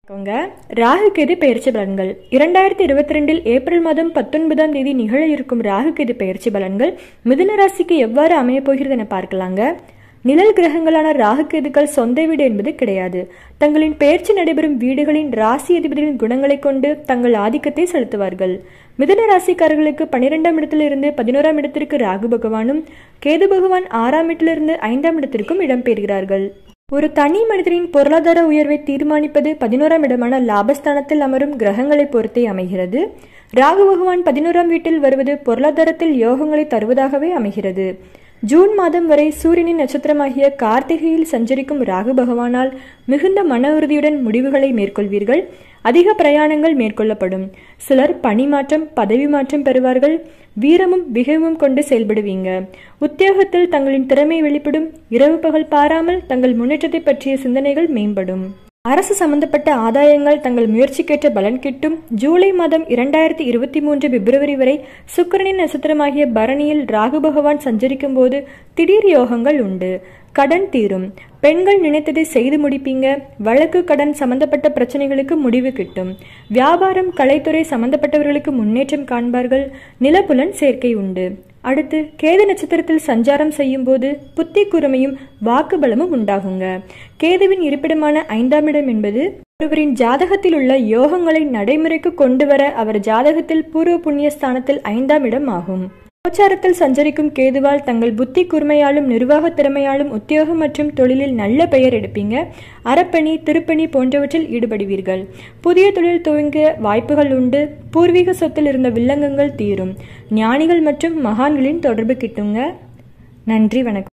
வணக்கங்க ராகு கேது பெயர்ச்சி பலன்கள் இரண்டாயிரத்தி இருபத்தி ரெண்டில் ஏப்ரல் மாதம் பத்தொன்பதாம் தேதி நிகழ இருக்கும் ராகு கேது பெயர்ச்சி பலன்கள் மிதுன ராசிக்கு எவ்வாறு அமையப் போகிறது என பார்க்கலாங்க நிழல் கிரகங்களான ராகு கேதுக்கள் சொந்த வீடு என்பது கிடையாது தங்களின் பெயர்ச்சி நடைபெறும் வீடுகளின் ராசி அதிபதிகளின் குணங்களைக் கொண்டு தங்கள் ஆதிக்கத்தை செலுத்துவார்கள் மிதுன ராசிக்காரர்களுக்கு பன்னிரெண்டாம் இடத்திலிருந்து பதினோராம் இடத்திற்கு ராகு பகவானும் கேது பகவான் ஆறாம் இடத்திலிருந்து ஐந்தாம் இடத்திற்கும் இடம்பெறுகிறார்கள் ஒரு தனி மனிதரின் பொருளாதார உயர்வை தீர்மானிப்பது பதினோராம் இடமான லாபஸ்தானத்தில் அமரும் கிரகங்களை பொறுத்தே அமைகிறது ராகு பகவான் பதினோராம் வீட்டில் வருவது பொருளாதாரத்தில் யோகங்களை தருவதாகவே அமைகிறது ஜூன் மாதம் வரை சூரியனின் நட்சத்திரமாகிய கார்த்திகையில் சஞ்சரிக்கும் ராகு பகவானால் மிகுந்த மன உறுதியுடன் முடிவுகளை மேற்கொள்வீர்கள் அதிக பிரயாணங்கள் மேற்கொள்ளப்படும் சிலர் பணி மாற்றம் பதவி மாற்றம் பெறுவார்கள் வீரமும் விகமும் கொண்டு செயல்படுவீங்க உத்தியோகத்தில் தங்களின் திறமை வெளிப்படும் இரவு பகல் பாராமல் தங்கள் முன்னேற்றத்தை பற்றிய சிந்தனைகள் மேம்படும் அரசு சம்பந்தப்பட்ட ஆதாயங்கள் தங்கள் முயற்சிக்கேற்ற பலன் கிட்டும் ஜூலை மாதம் இரண்டாயிரத்தி இருபத்தி மூன்று பிப்ரவரி வரை சுக்கிரனின் நட்சத்திரமாகிய பரணியில் ராகு பகவான் சஞ்சரிக்கும் போது திடீர் யோகங்கள் உண்டு கடன் தீரும் பெண்கள் நினைத்ததை செய்து முடிப்பீங்க வழக்கு கடன் சம்பந்தப்பட்ட பிரச்சனைகளுக்கு முடிவு கிட்டும் வியாபாரம் கலைத்துறை சம்பந்தப்பட்டவர்களுக்கு முன்னேற்றம் காண்பார்கள் நிலப்புலன் சேர்க்கை உண்டு அடுத்து கேது நட்சத்திரத்தில் சஞ்சாரம் செய்யும் போது புத்தி கூர்மையும் வாக்குபலமும் உண்டாகுங்க கேதுவின் இருப்பிடமான ஐந்தாம் இடம் என்பது ஒருவரின் ஜாதகத்தில் உள்ள யோகங்களை நடைமுறைக்கு கொண்டு வர அவர் ஜாதகத்தில் பூர்வ புண்ணிய ஸ்தானத்தில் ஐந்தாம் இடம் ஆகும் கோச்சாரத்தில் சஞ்சரிக்கும் கேதுவால் தங்கள் புத்தி கூர்மையாலும் நிர்வாக திறமையாலும் உத்தியோகம் மற்றும் தொழிலில் நல்ல பெயர் எடுப்பீங்க அறப்பணி திருப்பணி போன்றவற்றில் ஈடுபடுவீர்கள் புதிய தொழில் துவங்க வாய்ப்புகள் உண்டு பூர்வீக சொத்தில் இருந்த வில்லங்கங்கள் தீரும் ஞானிகள் மற்றும் மகான்களின் தொடர்பு கிட்டுங்க நன்றி வணக்கம்